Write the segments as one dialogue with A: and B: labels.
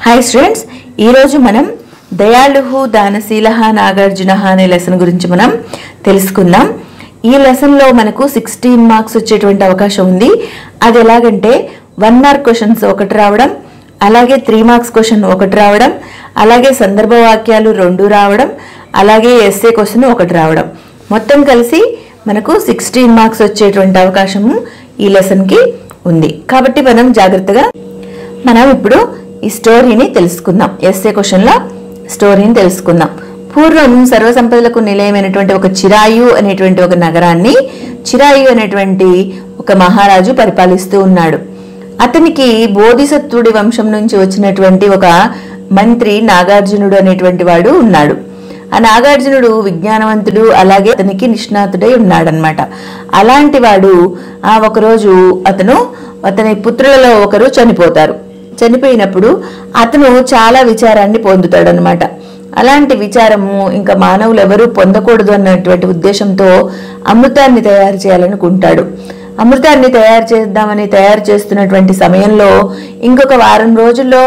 A: hi students ఈరోజు మనం దయాళుహు దానశీల నాగార్జున అనే లెసన్ గురించి మనం తెలుసుకుందాం ఈ లెసన్లో మనకు సిక్స్టీన్ మార్క్స్ వచ్చేటువంటి అవకాశం ఉంది అది ఎలాగంటే వన్ మార్క్ క్వశ్చన్స్ ఒకటి రావడం అలాగే త్రీ మార్క్స్ క్వశ్చన్ ఒకటి రావడం అలాగే సందర్భ వాక్యాలు రెండు రావడం అలాగే ఎస్ఏ క్వశ్చన్ ఒకటి రావడం మొత్తం కలిసి మనకు సిక్స్టీన్ మార్క్స్ వచ్చేటువంటి అవకాశము ఈ లెసన్కి ఉంది కాబట్టి మనం జాగ్రత్తగా మనం ఇప్పుడు ఈ స్టోరీని తెలుసుకుందాం ఎస్ఏ క్వశ్చన్లో స్టోరీని తెలుసుకుందాం పూర్వం సర్వసంపదలకు నిలయమైనటువంటి ఒక చిరాయు అనేటువంటి ఒక నగరాన్ని చిరాయు అనేటువంటి ఒక మహారాజు పరిపాలిస్తూ ఉన్నాడు అతనికి బోధిసత్వుడి వంశం నుంచి వచ్చినటువంటి ఒక మంత్రి నాగార్జునుడు అనేటువంటి వాడు ఉన్నాడు ఆ నాగార్జునుడు విజ్ఞానవంతుడు అలాగే అతనికి నిష్ణాతుడై ఉన్నాడనమాట అలాంటి వాడు ఆ ఒకరోజు అతను అతని పుత్రులలో ఒకరు చనిపోతారు చనిపోయినప్పుడు అతను చాలా విచారాన్ని పొందుతాడనమాట అలాంటి విచారము ఇంకా మానవులు ఎవరూ పొందకూడదు అన్నటువంటి ఉద్దేశంతో అమృతాన్ని తయారు చేయాలనుకుంటాడు అమృతాన్ని తయారు చేద్దామని తయారు చేస్తున్నటువంటి సమయంలో ఇంకొక వారం రోజుల్లో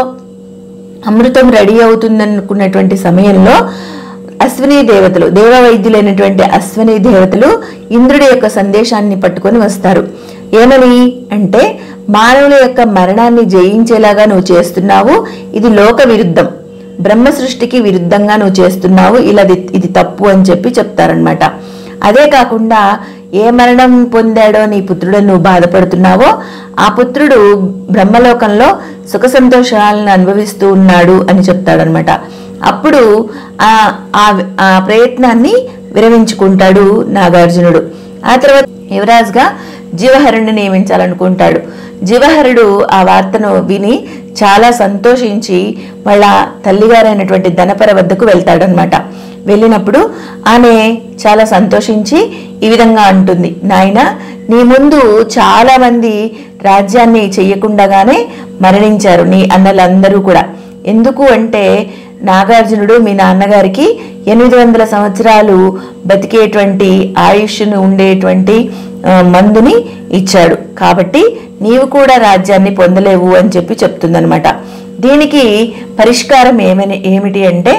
A: అమృతం రెడీ అవుతుందనుకున్నటువంటి సమయంలో అశ్విని దేవతలు దేవ వైద్యులైనటువంటి అశ్విని దేవతలు ఇంద్రుడి యొక్క సందేశాన్ని పట్టుకొని వస్తారు ఏమని అంటే మానవుల యొక్క మరణాన్ని జయించేలాగా నువ్వు చేస్తున్నావు ఇది లోక విరుద్ధం బ్రహ్మ సృష్టికి విరుద్ధంగా నువ్వు చేస్తున్నావు ఇలా ఇది తప్పు అని చెప్పి చెప్తారనమాట అదే కాకుండా ఏ మరణం పొందాడో నీ పుత్రుడు నువ్వు బాధపడుతున్నావో ఆ పుత్రుడు బ్రహ్మలోకంలో సుఖ సంతోషాలను అనుభవిస్తూ ఉన్నాడు అని చెప్తాడనమాట అప్పుడు ఆ ఆ- ఆ ప్రయత్నాన్ని విరమించుకుంటాడు నాగార్జునుడు ఆ తర్వాత యువరాజుగా జీవహరుణ్ణి నియమించాలనుకుంటాడు జీవహరుడు ఆ వార్తను విని చాలా సంతోషించి వాళ్ళ తల్లిగారైనటువంటి ధనపర వద్దకు వెళ్తాడనమాట వెళ్ళినప్పుడు ఆమె చాలా సంతోషించి ఈ విధంగా అంటుంది నాయన నీ ముందు చాలా మంది రాజ్యాన్ని చెయ్యకుండానే మరణించారు నీ అన్నలందరూ కూడా ఎందుకు అంటే నాగార్జునుడు మీ నాన్నగారికి ఎనిమిది వందల సంవత్సరాలు బతికేటువంటి ఆయుష్ను ఉండేటువంటి ఆ, మందుని ఇచ్చాడు కాబట్టి నీవు కూడా రాజ్యాన్ని పొందలేవు అని చెప్పి చెప్తుందనమాట దీనికి పరిష్కారం ఏమని ఏమిటి అంటే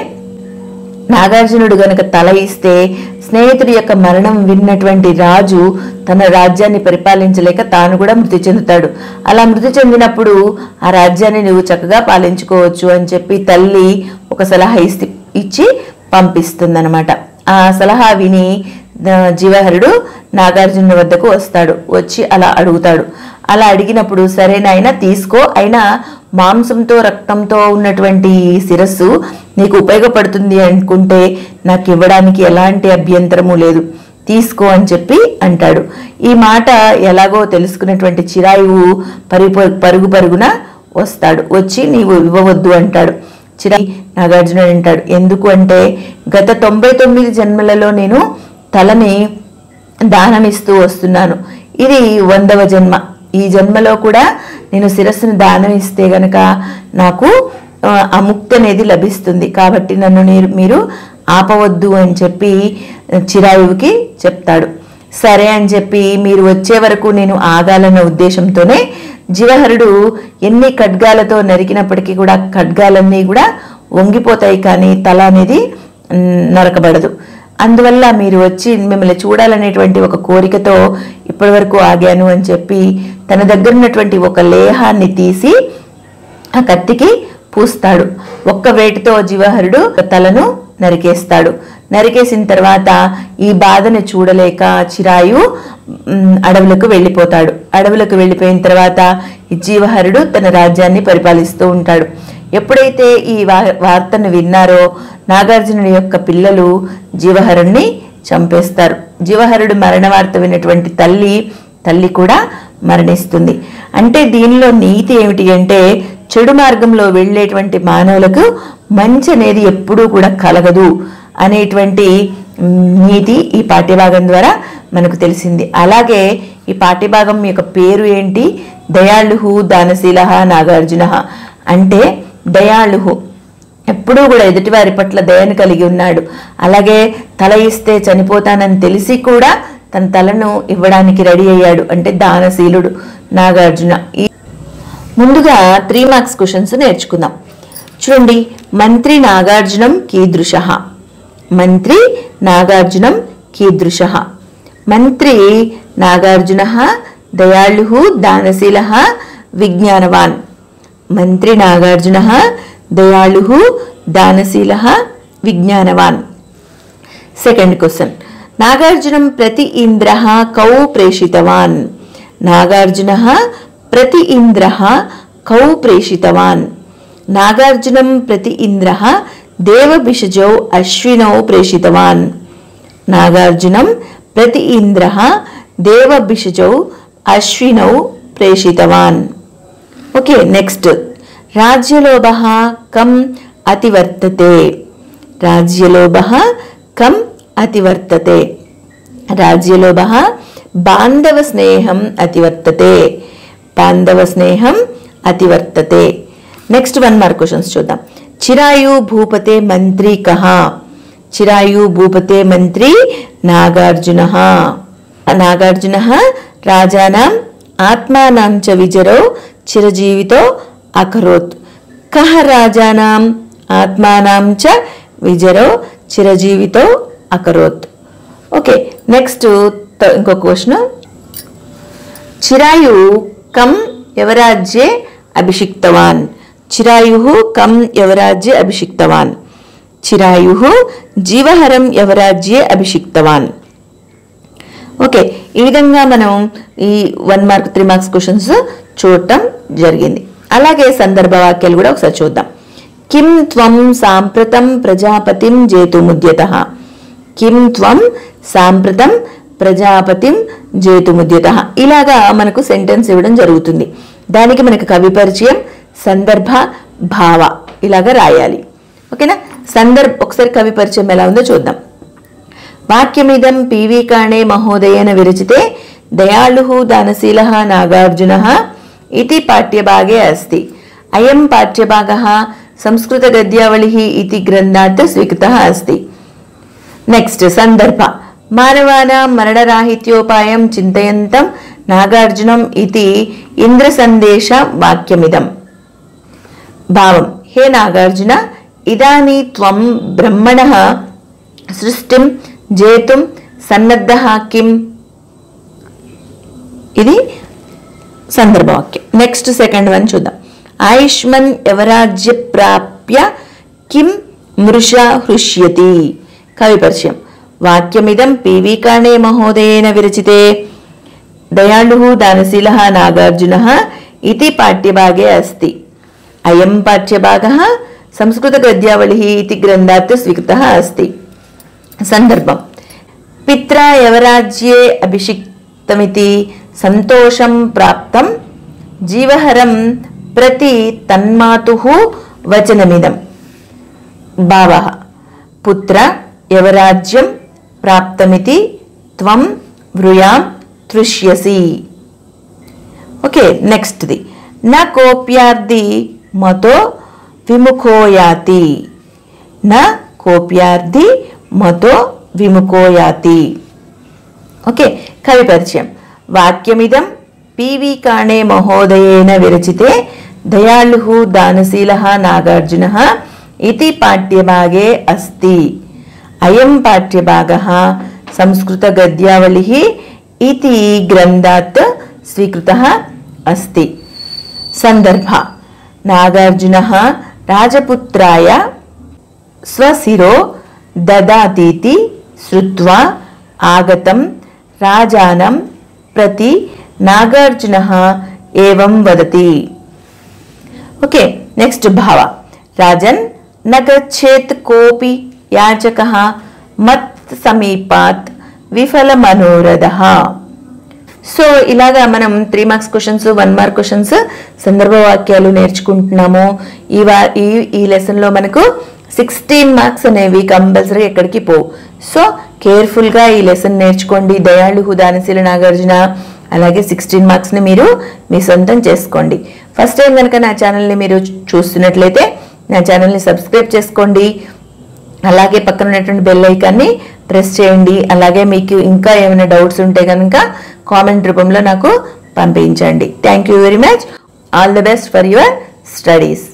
A: నాగార్జునుడు గనక తల ఇస్తే స్నేహితుడి యొక్క మరణం విన్నటువంటి రాజు తన రాజ్యాన్ని పరిపాలించలేక తాను కూడా మృతి చెందుతాడు అలా మృతి చెందినప్పుడు ఆ రాజ్యాన్ని నువ్వు చక్కగా పాలించుకోవచ్చు అని చెప్పి తల్లి ఒక సలహా ఇస్తి- ఇచ్చి పంపిస్తుందన్నమాట ఆ సలహా విని ఆ, జీవహరుడు నాగార్జున వద్దకు వస్తాడు వచ్చి అలా అడుగుతాడు అలా అడిగినప్పుడు సరే నాయన తీసుకో అయినా మాంసంతో రక్తంతో ఉన్నటువంటి ఈ శిరస్సు నీకు ఉపయోగపడుతుంది అనుకుంటే నాకు ఇవ్వడానికి ఎలాంటి అభ్యంతరము లేదు తీసుకో అని చెప్పి అంటాడు ఈ మాట ఎలాగో తెలుసుకున్నటువంటి చిరాయువు పరిపు పరుగు పరుగున వస్తాడు వచ్చి నీవు ఇవ్వవద్దు అంటాడు చిరాయి నాగార్జునుడు అంటాడు ఎందుకు అంటే గత తొంభై తొమ్మిది జన్మలలో నేను తలని దానమిస్తూ వస్తున్నాను ఇది వందవ జన్మ ఈ జన్మలో కూడా నేను శిరస్సును దానం ఇస్తే గనక నాకు ఆ, ఆ ముక్తి అనేది లభిస్తుంది కాబట్టి నన్ను మీరు మీరు ఆపవద్దు అని చెప్పి చిరాయువుకి చెప్తాడు సరే అని చెప్పి మీరు వచ్చే వరకు నేను ఆగాలన్న ఉద్దేశంతోనే జీవహరుడు ఎన్ని ఖడ్గాలతో నరికినప్పటికీ కూడా ఖడ్గాలన్నీ కూడా వంగిపోతాయి కానీ తల అనేది మ్, నరకబడదు అందువల్ల మీరు వచ్చి మిమ్మల్ని చూడాలనేటువంటి ఒక కోరికతో ఇప్పటివరకు ఆగాను అని చెప్పి తన దగ్గర ఉన్నటువంటి ఒక లేహాన్ని తీసి ఆ కత్తికి పూస్తాడు ఒక్క వేటితో జీవహరుడు తలను నరికేస్తాడు నరికేసిన తర్వాత ఈ బాధను చూడలేక చిరాయు మ్, అడవులకు వెళ్ళిపోతాడు అడవులకు వెళ్ళిపోయిన తర్వాత ఈ జీవహరుడు తన రాజ్యాన్ని పరిపాలిస్తూ ఉంటాడు ఎప్పుడైతే ఈ వా- వార్తను విన్నారో నాగార్జునుడి యొక్క పిల్లలు జీవహరుణ్ణి చంపేస్తారు జీవహరుడు మరణ వార్త విన్నటువంటి తల్లి తల్లి కూడా మరణిస్తుంది అంటే దీనిలో నీతి ఏమిటి అంటే చెడు మార్గంలో వెళ్ళేటువంటి మానవులకు మంచి అనేది ఎప్పుడూ కూడా కలగదు అనేటువంటి మ్, నీతి ఈ పాఠ్యభాగం ద్వారా మనకు తెలిసింది అలాగే ఈ పాఠ్యభాగం యొక్క పేరు ఏంటి దయాళుహు దానశీల నాగార్జున అంటే దయాళుహు ఎప్పుడూ కూడా ఎదుటివారి పట్ల దయను కలిగి ఉన్నాడు అలాగే తల ఇస్తే చనిపోతానని తెలిసి కూడా తన తలను ఇవ్వడానికి రెడీ అయ్యాడు అంటే దానశీలుడు నాగార్జున ఈ ముందుగా త్రీ మార్క్స్ క్వశ్చన్స్ నేర్చుకుందాం చూడండి మంత్రి నాగార్జునం కీదృశ మంత్రి నాగార్జునం కీదృశ మంత్రి నాగార్జున దయాళు దానశీల విజ్ఞానవాన్ మంత్రి నాగార్జున దయాళు దానశీల విజ్ఞానవాన్ సెకండ్ క్వశ్చన్ నాగార్జునం ప్రతి ఇంద్ర కౌ ప్రేషితవాన్ నాగార్జున ప్రతి ఇంద్ర కౌ ప్రేషితవాన్ నాగార్జునం ప్రతి ఇంద్ర దేవభిషజౌ అశ్వినౌ ప్రేషితవాన్ నాగార్జునం ప్రతి ఇంద్ర దేవభిషజౌ అశ్వినౌ ప్రేషితవాన్ ఓకే నెక్స్ట్ రాజ్యలోభ కం అతివర్తతే రాజ్యలోభ కం అతివర్తతే రాజ్యలోభ బాంధవ స్నేహం అతివర్తతే బాంధవ స్నేహం అతివర్తతే నెక్స్ట్ వన్ మార్క్ క్వశ్చన్స్ చూద్దాం చిరాయు భూపతే మంత్రి కహ చిరాయు భూపతే మంత్రి నాగార్జున నాగార్జున రాజానాం ఆత్మానాం చ విజరో చిరజీవితో అకరోత్ కహ రాజానాం ఆత్మానాం చ విజరో చిరజీవితో అకరోత్ ఓకే నెక్స్ట్ ఇంకో క్వశ్చన్ చిరాయు కం యవరాజ్యే అభిషిక్తవాన్ చిరాయు కం యవరాజ్యే అభిషిక్తవాన్ చిరాయు జీవహరం యవరాజ్యే అభిషిక్తవాన్ ఓకే ఈ విధంగా మనం ఈ one mark three marks questions చూడటం జరిగింది అలాగే సందర్భ వాక్యాలు కూడా ఒకసారి చూద్దాం కిం త్వం సాంప్రతం ప్రజాపతిం జేతుముద్యత కిం త్వం సాంప్రతం ప్రజాపతిం జేతుముద్యత ఇలాగా మనకు సెంటెన్స్ ఇవ్వడం జరుగుతుంది దానికి మనకు కవి పరిచయం సందర్భ భావ ఇలాగా రాయాలి ఓకేనా సందర్భ ఒకసారి కవి పరిచయం ఎలా ఉందో చూద్దాం వాక్యమిదం పివి కాణే మహోదయేన విరచితే దయాళు దానశీల నాగార్జున ఇది పాఠ్యభాగే అస్తి అయం పాఠ్యభాగ సంస్కృత గద్యావళి ఇది గ్రంథాత్ స్వీకృత అస్తి నెక్స్ట్ సందర్భ మానవానాం మరణరాహిత్యోపాయం చింతయంతం నాగార్జునం ఇది ఇంద్ర సందేశ వాక్యమిదం భావం హే నాగార్జున ఇదానీ త్వం బ్రహ్మణ సృష్టిం జేతుం సన్నద్ధ కిం ఇది సందర్భవాక్యం నెక్స్ట్ సెకండ్ వన్ చూద్దాం ఆయుష్మన్ యవరాజ్య ప్రాప్య కిం మృషా హృష్యతి కవి పరిచయం వాక్యమిదం పివి కాణే మహోదయేన విరచితే దయాళు దానశీల నాగార్జున ఇది పాఠ్యభాగే అస్తి అయం పాఠ్యభాగ సంస్కృత గద్యావళి ఇది గ్రంథాత్ స్వీకృత అస్తి సందర్భం పిత్రా యవరాజ్యే అభిషిక్తమితి సంతోషం ప్రాప్తం జీవహరం ప్రతి తన్మాతు వచనమిదం భావ పుత్ర యవరాజ్యం ప్రాప్తమితి త్వం వృయాం తృష్యసి ఓకే నెక్స్ట్ది నా కోప్యార్థి మతో విముఖోయాతి నా కోప్యార్థి మతో విముఖోయాతి ఓకే కవి పరిచయం వాక్యమిదం పివి కాణే మహోదయేన విరచితే దయాళు దానశీల నాగార్జున ఇది పాఠ్యభాగే అస్తి అయం పాఠ్యభాగ సంస్కృత గద్యావళి ఇది గ్రంథాత్ స్వీకృత అస్తి సందర్భ నాగార్జున రాజపుత్రాయ స్వశిరో దదాతీతి శ్రుత్వా ఆగతం రాజానం ప్రతి నాగార్జున ఏవం వదతి ఓకే నెక్స్ట్ భావ రాజన్ నగచ్చేత్ కోపి యాచక మత్ సమీపాత్ విఫల మనోరథ సో ఇలాగా మనం three marks questions one mark questions సందర్భ వాక్యాలు నేర్చుకుంటున్నాము ఈ వా ఈ ఈ లెసన్లో మనకు సిక్స్టీన్ మార్క్స్ అనేవి కంపల్సరీ ఎక్కడికి పోవు సో కేర్ఫుల్గా ఈ లెసన్ నేర్చుకోండి దయాళు దానశీల నాగార్జున అలాగే సిక్స్టీన్ మార్క్స్ని మీరు మీ సొంతం చేసుకోండి ఫస్ట్ టైం కనుక నా ఛానల్ని మీరు చూస్తున్నట్లయితే నా ఛానల్ని సబ్స్క్రైబ్ చేసుకోండి అలాగే పక్కన ఉన్నటువంటి బెల్ ఐకాన్ని ప్రెస్ చేయండి అలాగే మీకు ఇంకా ఏమైనా డౌట్స్ ఉంటే కనుక కామెంట్ రూపంలో నాకు పంపించండి thank you very much all the best for your studies